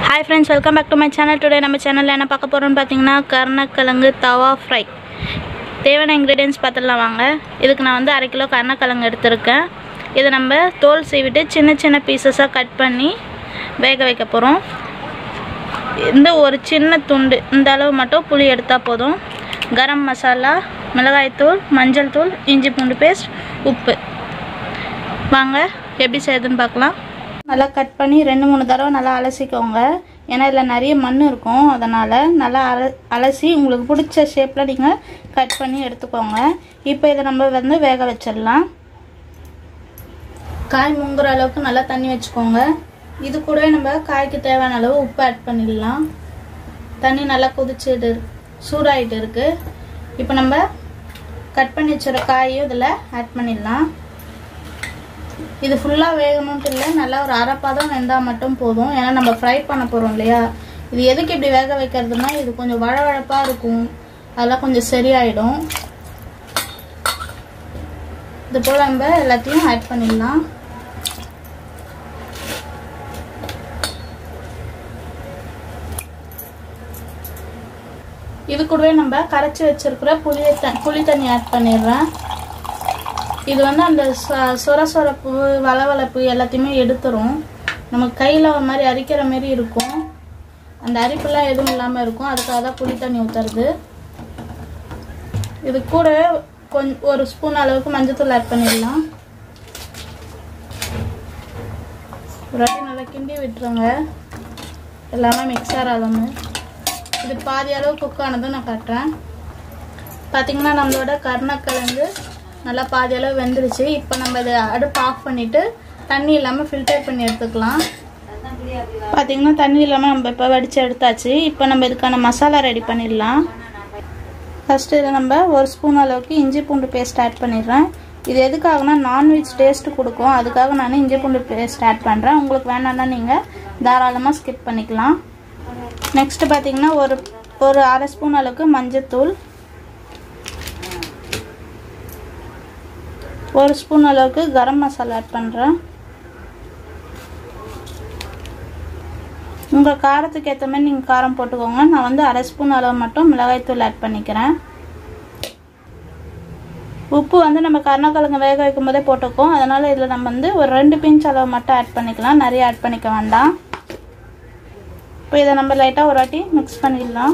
hi friends welcome back to my channel today நம்ம சேனலில் என்ன பார்க்க போகிறோம்னு பார்த்தீங்கன்னா கருணக்கிழங்கு தவா ஃப்ரை தேவையான இன்க்ரீடியன்ஸ் பார்த்துடலாம் வாங்க இதுக்கு நான் வந்து அரை கிலோ கருணக்கிழங்கு எடுத்திருக்கேன் இதை நம்ம தோல் சீவிட்டு சின்ன சின்ன பீசஸாக கட் பண்ணி வேக வைக்க போகிறோம் இந்த ஒரு சின்ன துண்டு இந்த அளவு மட்டும் புளி எடுத்தால் போதும் கரம் மசாலா மிளகாய்த்தூள் மஞ்சள் தூள் இஞ்சி பூண்டு பேஸ்ட் உப்பு வாங்க எப்படி செய்யுதுன்னு பார்க்கலாம் நல்லா கட் பண்ணி ரெண்டு மூணு தடவை நல்லா அலசிக்கோங்க ஏன்னா இதில் நிறைய மண் இருக்கும் அதனால் நல்லா அல அலசி உங்களுக்கு பிடிச்ச ஷேப்பில் நீங்கள் கட் பண்ணி எடுத்துக்கோங்க இப்போ இதை நம்ம வந்து வேக வச்சிடலாம் காய் முங்குற அளவுக்கு நல்லா தண்ணி வச்சுக்கோங்க இது கூடவே நம்ம காய்க்கு தேவையான அளவு உப்பு ஆட் பண்ணிடலாம் தண்ணி நல்லா கொதிச்சுட்டு சூடாகிட்டு இருக்கு இப்போ நம்ம கட் பண்ணி வச்சுற காயும் இதில் ஆட் பண்ணிடலாம் இது ஃபுல்லாக வேகணும்ட்டு இல்லை நல்லா ஒரு அரைப்பதம் வெந்தால் மட்டும் போதும் ஏன்னா நம்ம ஃப்ரை பண்ண போகிறோம் இல்லையா இது எதுக்கு இப்படி வேக வைக்கிறதுனா இது கொஞ்சம் வழவழப்பாக இருக்கும் அதெல்லாம் கொஞ்சம் சரியாயிடும் இது போல் நம்ம எல்லாத்தையும் ஆட் பண்ணிடலாம் இது கூடவே நம்ம கரைச்சி வச்சிருக்கிற புளிய த புளி தண்ணி ஆட் பண்ணிடுறேன் இது வந்து அந்த சொ- சொர சொரப்பு வளவளப்பு எல்லாத்தையுமே எடுத்துரும் நமக்கு கையில் ஒரு மாதிரி அரிக்கிற மாதிரி இருக்கும் அந்த அரிப்பெல்லாம் எதுவும் இல்லாமல் இருக்கும் அதுக்காக தான் புளி தண்ணி ஊற்றுறது இது கூடவே கொஞ்சம் ஒரு ஸ்பூன் அளவுக்கு மஞ்சத்தூள் ஆட் பண்ணிடலாம் ஒரு வாட்டி நல்லா கிண்டி விட்டுருங்க எல்லாமே மிக்ஸ் ஆகாதன்னு இது பாதி அளவு குக் ஆனதும் நான் காட்டுறேன் பார்த்தீங்கன்னா நம்மளோட கருணக்கிழங்கு நல்லா பாதி அளவு வெந்துருச்சு இப்போ நம்ம இதை அடுப்பு ஆஃப் பண்ணிவிட்டு தண்ணி இல்லாமல் ஃபில்டர் பண்ணி எடுத்துக்கலாம் பார்த்தீங்கன்னா தண்ணி இல்லாமல் நம்ம இப்போ வடித்து எடுத்தாச்சு இப்போ நம்ம இதுக்கான மசாலா ரெடி பண்ணிடலாம் ஃபஸ்ட்டு இதில் நம்ம ஒரு ஸ்பூன் அளவுக்கு இஞ்சி பூண்டு பேஸ்ட் ஆட் பண்ணிடுறேன் இது எதுக்காகனா நான்வெஜ் டேஸ்ட்டு கொடுக்கும் அதுக்காக நான் இஞ்சி பூண்டு பேஸ்ட் ஆட் பண்ணுறேன் உங்களுக்கு வேணாம்னா நீங்கள் தாராளமாக ஸ்கிப் பண்ணிக்கலாம் நெக்ஸ்ட் பார்த்தீங்கன்னா ஒரு ஒரு அரை ஸ்பூன் அளவுக்கு மஞ்சத்தூள் ஒரு ஸ்பூன் அளவுக்கு கரம் மசாலா ஆட் பண்ணுறேன் உங்கள் காரத்துக்கு ஏற்ற மாதிரி நீங்கள் காரம் போட்டுக்கோங்க நான் வந்து அரை ஸ்பூன் அளவு மட்டும் மிளகாய்த்தூள் ஆட் பண்ணிக்கிறேன் உப்பு வந்து நம்ம கருணக்கிழங்கு வேக வைக்கும் போதே போட்டுக்கோம் அதனால் இதில் நம்ம வந்து ஒரு ரெண்டு பிஞ்ச் அளவு மட்டும் ஆட் பண்ணிக்கலாம் நிறைய ஆட் பண்ணிக்க வேண்டாம் இப்போ இதை நம்ம லைட்டாக ஒரு வாட்டி மிக்ஸ் பண்ணிடலாம்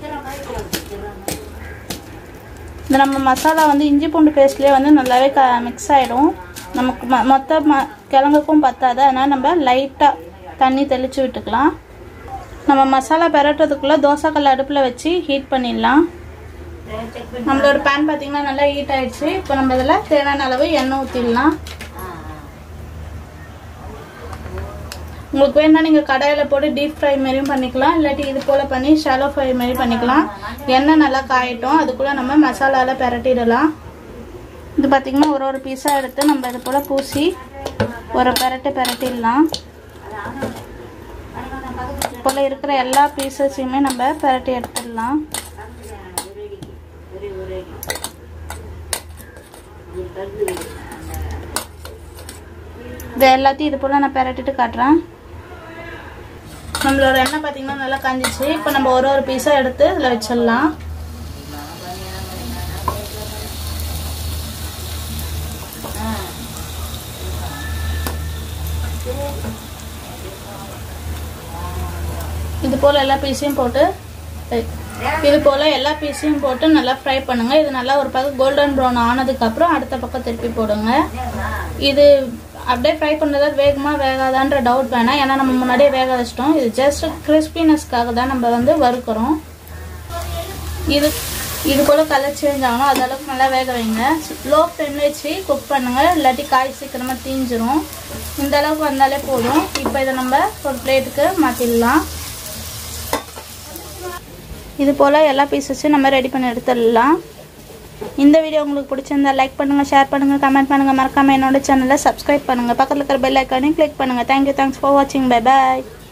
இந்த நம்ம மசாலா வந்து இஞ்சி பூண்டு பேஸ்ட்லேயே வந்து நல்லாவே க மிக்ஸ் ஆகிடும் நமக்கு ம மொத்த ம கிழங்குக்கும் பத்தாது அதனால் நம்ம லைட்டாக தண்ணி தெளித்து விட்டுக்கலாம் நம்ம மசாலா பெரட்டுறதுக்குள்ளே தோசைக்கல் அடுப்பில் வச்சு ஹீட் பண்ணிடலாம் நம்மளோட பேன் பார்த்தீங்கன்னா நல்லா ஹீட் ஆயிடுச்சு இப்போ நம்ம இதில் தேவையான அளவு எண்ணெய் ஊற்றிடலாம் உங்களுக்கு வேணா நீங்கள் கடாயில் போட்டு டீப் ஃப்ரை மாதிரியும் பண்ணிக்கலாம் இல்லாட்டி இது போல் பண்ணி ஷாலோ ஃப்ரை மாதிரி பண்ணிக்கலாம் எண்ணெய் நல்லா காயட்டும் அதுக்குள்ளே நம்ம மசாலாவில் பெரட்டிடலாம் இது பார்த்திங்கன்னா ஒரு ஒரு பீஸாக எடுத்து நம்ம இது போல் பூசி ஒரு பெரட்டு பெரட்டிடலாம் போல் இருக்கிற எல்லா பீசஸையுமே நம்ம பெரட்டி எடுத்துடலாம் இது எல்லாத்தையும் இது போல் நான் பெரட்டிட்டு காட்டுறேன் நம்மளோட எண்ணெய் பார்த்தீங்கன்னா நல்லா காஞ்சிச்சு இப்போ நம்ம ஒரு ஒரு பீஸாக எடுத்து இதில் வச்சிடலாம் இது போல் எல்லா பீஸையும் போட்டு இது போல் எல்லா பீஸையும் போட்டு நல்லா ஃப்ரை பண்ணுங்க இது நல்லா ஒரு பக்கம் கோல்டன் ப்ரௌன் ஆனதுக்கப்புறம் அடுத்த பக்கம் திருப்பி போடுங்க இது அப்படியே ஃப்ரை பண்ணுறதா வேகமா வேகாதான்ற டவுட் வேணாம் ஏன்னா நம்ம முன்னாடியே வேக வச்சிட்டோம் இது ஜஸ்ட் கிறிஸ்பினஸ்க்காக தான் நம்ம வந்து வறுக்கிறோம் இது இது போல கலர் சேஞ்ச் ஆகணும் அது அளவுக்கு நல்லா வேக வைங்க லோ ஃப்ளேம்ல வச்சு குக் பண்ணுங்க இல்லாட்டி காய் சீக்கிரமா தீஞ்சிரும் இந்த அளவுக்கு வந்தாலே போதும் இப்போ இதை நம்ம ஒரு பிளேட்டுக்கு மாற்றிடலாம் இது போல் எல்லா பீசஸையும் நம்ம ரெடி பண்ணி எடுத்துடலாம் இந்த வீடியோ உங்களுக்கு பிடிச்சிருந்தா லைக் பண்ணுங்கள் ஷேர் பண்ணுங்கள் கமெண்ட் பண்ணுங்கள் மறக்காமல் என்னோட சேனலை சப்ஸ்கிரைப் பண்ணுங்கள் பக்கத்தில் இருக்கிற பெல் ஐக்கானையும் கிளிக் பண்ணுங்கள் தேங்க்யூ தேங்க்ஸ் ஃபார் வாட்சிங் பை பாய்